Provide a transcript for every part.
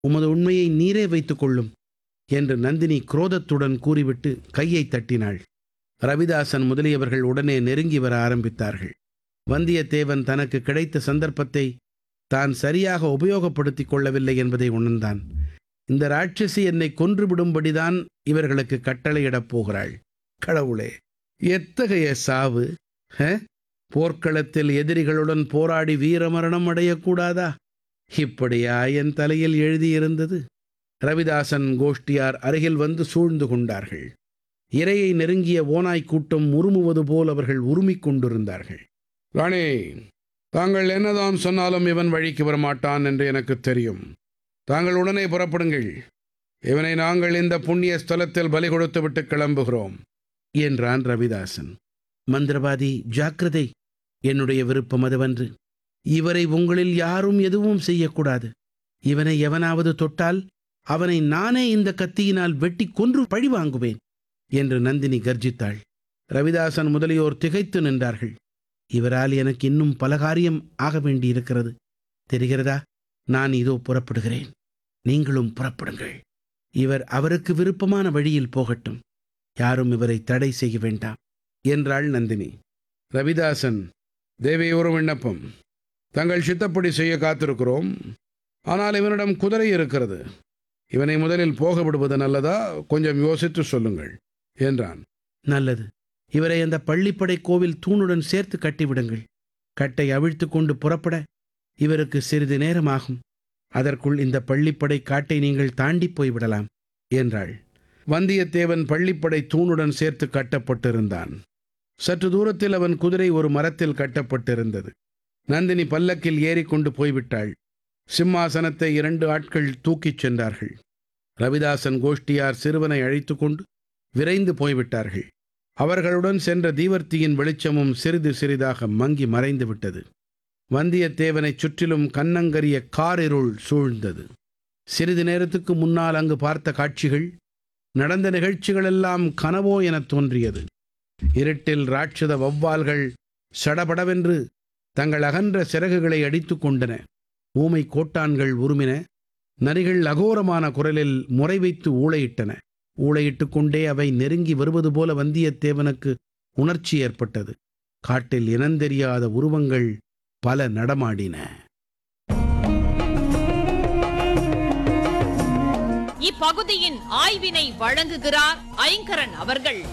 உமது உண்மையை நீரே வைத்துக் கொள்ளும் என்று நந்தினி குரோதத்துடன் கூறிவிட்டு கையை தட்டினாள் ரவிதாசன் முதலியவர்கள் உடனே நெருங்கி வர ஆரம்பித்தார்கள் வந்தியத்தேவன் தனக்கு கிடைத்த சந்தர்ப்பத்தை தான் சரியாக உபயோகப்படுத்திக் கொள்ளவில்லை என்பதை உணர்ந்தான் இந்த ராட்சசி என்னை கொன்றுவிடும்படிதான் இவர்களுக்கு கட்டளையிடப் போகிறாள் கடவுளே எத்தகைய சாவு ஹ? போர்க்களத்தில் எதிரிகளுடன் போராடி வீரமரணம் அடையக்கூடாதா இப்படியா என் தலையில் எழுதியிருந்தது ரவிதாசன் கோஷ்டியார் அருகில் வந்து சூழ்ந்து கொண்டார்கள் இரையை நெருங்கிய ஓநாய் கூட்டம் உருமுவது போல் அவர்கள் உருமிக் கொண்டிருந்தார்கள் ராணி தாங்கள் என்னதான் சொன்னாலும் இவன் வழிக்கு வரமாட்டான் என்று எனக்கு தெரியும் தாங்கள் உடனே புறப்படுங்கள் இவனை நாங்கள் இந்த புண்ணிய ஸ்தலத்தில் பலி கொடுத்துவிட்டு கிளம்புகிறோம் என்றான் ரவிதாசன் மந்திரவாதி ஜாக்கிரதை என்னுடைய விருப்பம் அதுவன்று இவரை உங்களில் யாரும் எதுவும் செய்யக்கூடாது இவனை எவனாவது தொட்டால் அவனை நானே இந்த கத்தியினால் வெட்டி கொன்று பழி வாங்குவேன் என்று நந்தினி கர்ஜித்தாள் ரவிதாசன் முதலியோர் திகைத்து நின்றார்கள் இவரால் எனக்கு இன்னும் பல காரியம் ஆக வேண்டியிருக்கிறது தெரிகிறதா நான் இதோ புறப்படுகிறேன் நீங்களும் புறப்படுங்கள் இவர் அவருக்கு விருப்பமான வழியில் போகட்டும் யாரும் இவரை தடை செய்ய வேண்டாம் என்றாள் நந்தினி ரவிதாசன் தேவி ஒரு விண்ணப்பம் தங்கள் சித்தப்படி செய்ய காத்திருக்கிறோம் ஆனால் இவனிடம் குதிரை இருக்கிறது இவனை முதலில் போக விடுவது நல்லதா கொஞ்சம் யோசித்து சொல்லுங்கள் என்றான் நல்லது இவரை அந்த பள்ளிப்படை கோவில் தூணுடன் சேர்த்து கட்டிவிடுங்கள் கட்டை அவிழ்த்து கொண்டு புறப்பட இவருக்கு சிறிது நேரமாகும் அதற்குள் இந்த பள்ளிப்படை காட்டை நீங்கள் தாண்டி போய்விடலாம் என்றாள் வந்தியத்தேவன் பள்ளிப்படை தூணுடன் சேர்த்து கட்டப்பட்டிருந்தான் சற்று தூரத்தில் அவன் குதிரை ஒரு மரத்தில் கட்டப்பட்டிருந்தது நந்தினி பல்லக்கில் ஏறிக்கொண்டு போய்விட்டாள் சிம்மாசனத்தை இரண்டு ஆட்கள் தூக்கிச் சென்றார்கள் ரவிதாசன் கோஷ்டியார் சிறுவனை அழைத்து கொண்டு விரைந்து போய்விட்டார்கள் அவர்களுடன் சென்ற தீவர்த்தியின் வெளிச்சமும் சிறிது சிறிதாக மங்கி மறைந்து விட்டது வந்தியத்தேவனைச் சுற்றிலும் கன்னங்கரிய காரிருள் சூழ்ந்தது சிறிது நேரத்துக்கு முன்னால் அங்கு பார்த்த காட்சிகள் நடந்த நிகழ்ச்சிகளெல்லாம் கனவோ எனத் தோன்றியது இருட்டில் ராட்சத வௌவால்கள் சடபடவென்று தங்கள் அகன்ற சிறகுகளை அடித்துக் கொண்டன ஊமை கோட்டான்கள் உருமின நரிகள் அகோரமான குரலில் முறை வைத்து ஊளையிட்டன ஊளையிட்டுக் கொண்டே அவை நெருங்கி வருவது போல வந்தியத்தேவனுக்கு உணர்ச்சி ஏற்பட்டது காட்டில் இனந்தெரியாத உருவங்கள் பல நடமாடின இப்பகுதியின் ஆய்வினை வழங்குகிறார் ஐங்கரன் அவர்கள்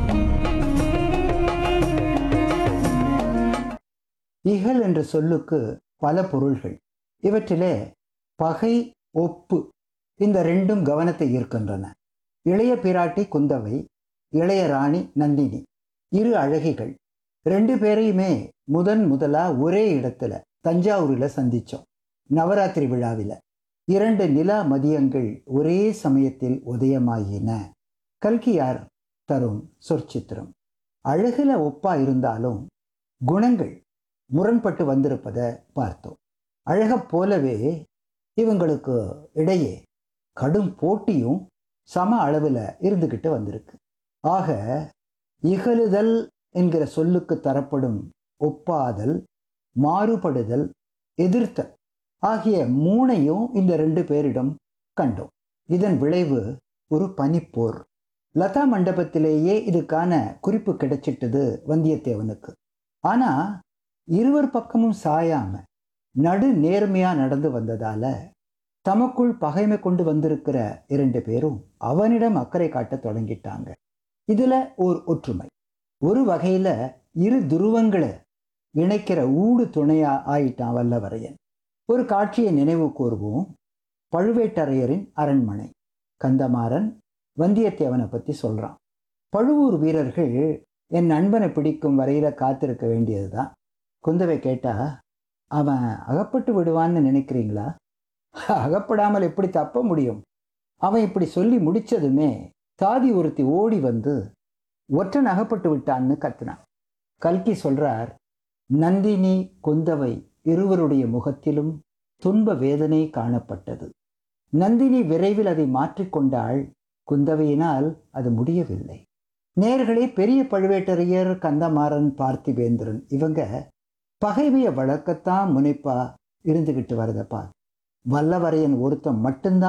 இகல் என்ற சொல்லுக்கு பல பொருள்கள் இவற்றிலே பகை ஒப்பு இந்த ரெண்டும் கவனத்தை ஈர்க்கின்றன இளைய பிராட்டி குந்தவை இளைய ராணி நந்தினி இரு அழகிகள் ரெண்டு பேரையுமே முதன் முதலா ஒரே இடத்துல தஞ்சாவூரில் சந்திச்சோம் நவராத்திரி விழாவில் இரண்டு நிலா மதியங்கள் ஒரே சமயத்தில் உதயமாயின கல்கியார் தரும் சொற்சித்திரம் அழகுல ஒப்பா இருந்தாலும் குணங்கள் முரண்பட்டு வந்திருப்பதை பார்த்தோம் அழகப் போலவே இவங்களுக்கு இடையே கடும் போட்டியும் சம அளவில் இருந்துக்கிட்டு வந்திருக்கு ஆக இகழுதல் என்கிற சொல்லுக்கு தரப்படும் ஒப்பாதல் மாறுபடுதல் எதிர்த்தல் ஆகிய மூணையும் இந்த ரெண்டு பேரிடம் கண்டோம் இதன் விளைவு ஒரு பனிப்போர் லதா மண்டபத்திலேயே இதுக்கான குறிப்பு கிடைச்சிட்டது வந்தியத்தேவனுக்கு ஆனா இருவர் பக்கமும் சாயாம நடு நேர்மையா நடந்து வந்ததால தமக்குள் பகைமை கொண்டு வந்திருக்கிற இரண்டு பேரும் அவனிடம் அக்கறை காட்ட தொடங்கிட்டாங்க இதுல ஒரு ஒற்றுமை ஒரு வகையில இரு துருவங்களை இணைக்கிற ஊடு துணையா ஆயிட்டான் வல்லவரையன் ஒரு காட்சியை நினைவு கூர்வோம் பழுவேட்டரையரின் அரண்மனை கந்தமாறன் வந்தியத்தேவனை பத்தி சொல்றான் பழுவூர் வீரர்கள் என் நண்பனை பிடிக்கும் வரையில காத்திருக்க வேண்டியதுதான் குந்தவை கேட்டா அவன் அகப்பட்டு விடுவான்னு நினைக்கிறீங்களா அகப்படாமல் எப்படி தப்ப முடியும் அவன் இப்படி சொல்லி முடிச்சதுமே தாதி ஒருத்தி ஓடி வந்து ஒற்றன் அகப்பட்டு விட்டான்னு கத்துனான் கல்கி சொல்றார் நந்தினி குந்தவை இருவருடைய முகத்திலும் துன்ப வேதனை காணப்பட்டது நந்தினி விரைவில் அதை மாற்றிக்கொண்டாள் குந்தவையினால் அது முடியவில்லை நேர்களே பெரிய பழுவேட்டரையர் கந்தமாறன் பார்த்திபேந்திரன் இவங்க பகைமையை வளர்க்கத்தான் முனைப்பா இருந்துகிட்டு வரதப்பா வல்லவரையன் ஒருத்தன் மட்டும்தான்